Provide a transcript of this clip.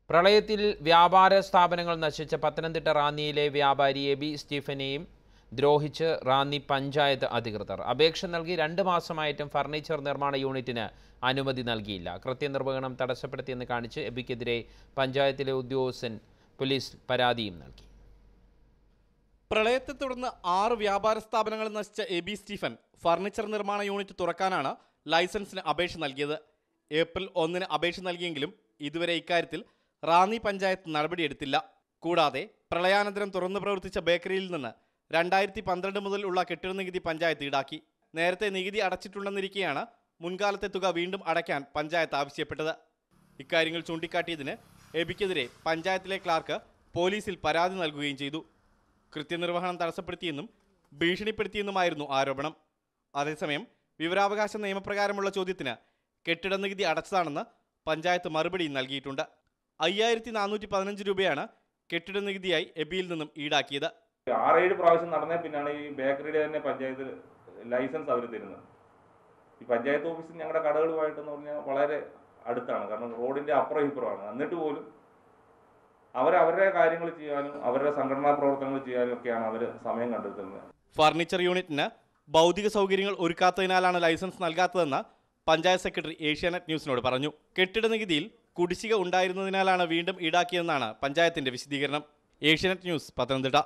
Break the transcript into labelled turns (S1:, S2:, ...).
S1: പ്രളയത്തിൽ വ്യാപാര സ്ഥാപനങ്ങൾ നശിച്ച പത്തനംതിട്ട റാന്നിയിലെ വ്യാപാരി എ ബി സ്റ്റീഫനെയും ദ്രോഹിച്ച് റാന്നി പഞ്ചായത്ത് അധികൃതർ അപേക്ഷ നൽകി രണ്ട് മാസമായിട്ടും ഫർണിച്ചർ നിർമ്മാണ യൂണിറ്റിന് അനുമതി നൽകിയില്ല കൃത്യനിർവഹണം തടസ്സപ്പെടുത്തിയെന്ന് കാണിച്ച് എബിക്കെതിരെ പഞ്ചായത്തിലെ ഉദ്യോഗസ്ഥൻ പോലീസ് പരാതിയും നൽകി
S2: പ്രളയത്തെ തുടർന്ന് ആറ് വ്യാപാര സ്ഥാപനങ്ങൾ നശിച്ച എ ബി സ്റ്റീഫൻ ഫർണിച്ചർ നിർമ്മാണ യൂണിറ്റ് തുറക്കാനാണ് ലൈസൻസിന് അപേക്ഷ നൽകിയത് ഏപ്രിൽ ഒന്നിന് അപേക്ഷ നൽകിയെങ്കിലും ഇതുവരെ ഇക്കാര്യത്തിൽ റാന്നി പഞ്ചായത്ത് നടപടിയെടുത്തില്ല കൂടാതെ പ്രളയാനന്തരം തുറന്നു പ്രവർത്തിച്ച ബേക്കറിയിൽ നിന്ന് രണ്ടായിരത്തി പന്ത്രണ്ട് മുതൽ ഉള്ള കെട്ടിട നികുതി പഞ്ചായത്ത് ഈടാക്കി നേരത്തെ നികുതി അടച്ചിട്ടുണ്ടെന്നിരിക്കെയാണ് മുൻകാലത്തെ തുക വീണ്ടും അടയ്ക്കാൻ പഞ്ചായത്ത് ആവശ്യപ്പെട്ടത് ഇക്കാര്യങ്ങൾ ചൂണ്ടിക്കാട്ടിയതിന് എബിക്കെതിരെ പഞ്ചായത്തിലെ ക്ലാർക്ക് പോലീസിൽ പരാതി നൽകുകയും ചെയ്തു കൃത്യനിർവഹണം തടസ്സപ്പെടുത്തിയെന്നും ഭീഷണിപ്പെടുത്തിയെന്നുമായിരുന്നു ആരോപണം അതേസമയം വിവരാവകാശ നിയമപ്രകാരമുള്ള ചോദ്യത്തിന് കെട്ടിട നികുതി അടച്ചതാണെന്ന് പഞ്ചായത്ത് മറുപടിയും നൽകിയിട്ടുണ്ട് അയ്യായിരത്തി നാനൂറ്റി പതിനഞ്ച് രൂപയാണ് കെട്ടിട നികുതിയായി എബിയിൽ നിന്നും ഈടാക്കിയത്
S3: ആറേഴ് പ്രാവശ്യം നടന്നേ പിന്നാണ് ഈ ബേക്കറിയുടെ തന്നെ പഞ്ചായത്ത് ലൈസൻസ് അവർ തരുന്നത് ഈ പഞ്ചായത്ത് ഓഫീസ് ഞങ്ങളുടെ കടകളുമായിട്ടെന്ന് പറഞ്ഞാൽ വളരെ അടുത്താണ് കാരണം റോഡിന്റെ അപ്പുറം ഇപ്പുറമാണ് എന്നിട്ട് പോലും അവർ അവരുടെ കാര്യങ്ങൾ ചെയ്യാനും അവരുടെ സംഘടനാ പ്രവർത്തനങ്ങൾ ചെയ്യാനും ഒക്കെയാണ് അവർ സമയം കണ്ടെത്തുന്നത്
S2: ഫർണിച്ചർ യൂണിറ്റിന് ഭൗതിക സൗകര്യങ്ങൾ ഒരുക്കാത്തതിനാലാണ് ലൈസൻസ് നൽകാത്തതെന്ന് പഞ്ചായത്ത് സെക്രട്ടറി ഏഷ്യാനെറ്റ് ന്യൂസിനോട് പറഞ്ഞു കെട്ടിട നികുതിയിൽ കുടിശ്ശിക ഉണ്ടായിരുന്നതിനാലാണ് വീണ്ടും ഈടാക്കിയതെന്നാണ് പഞ്ചായത്തിന്റെ വിശദീകരണം ഏഷ്യാനെറ്റ് ന്യൂസ് പത്തനംതിട്ട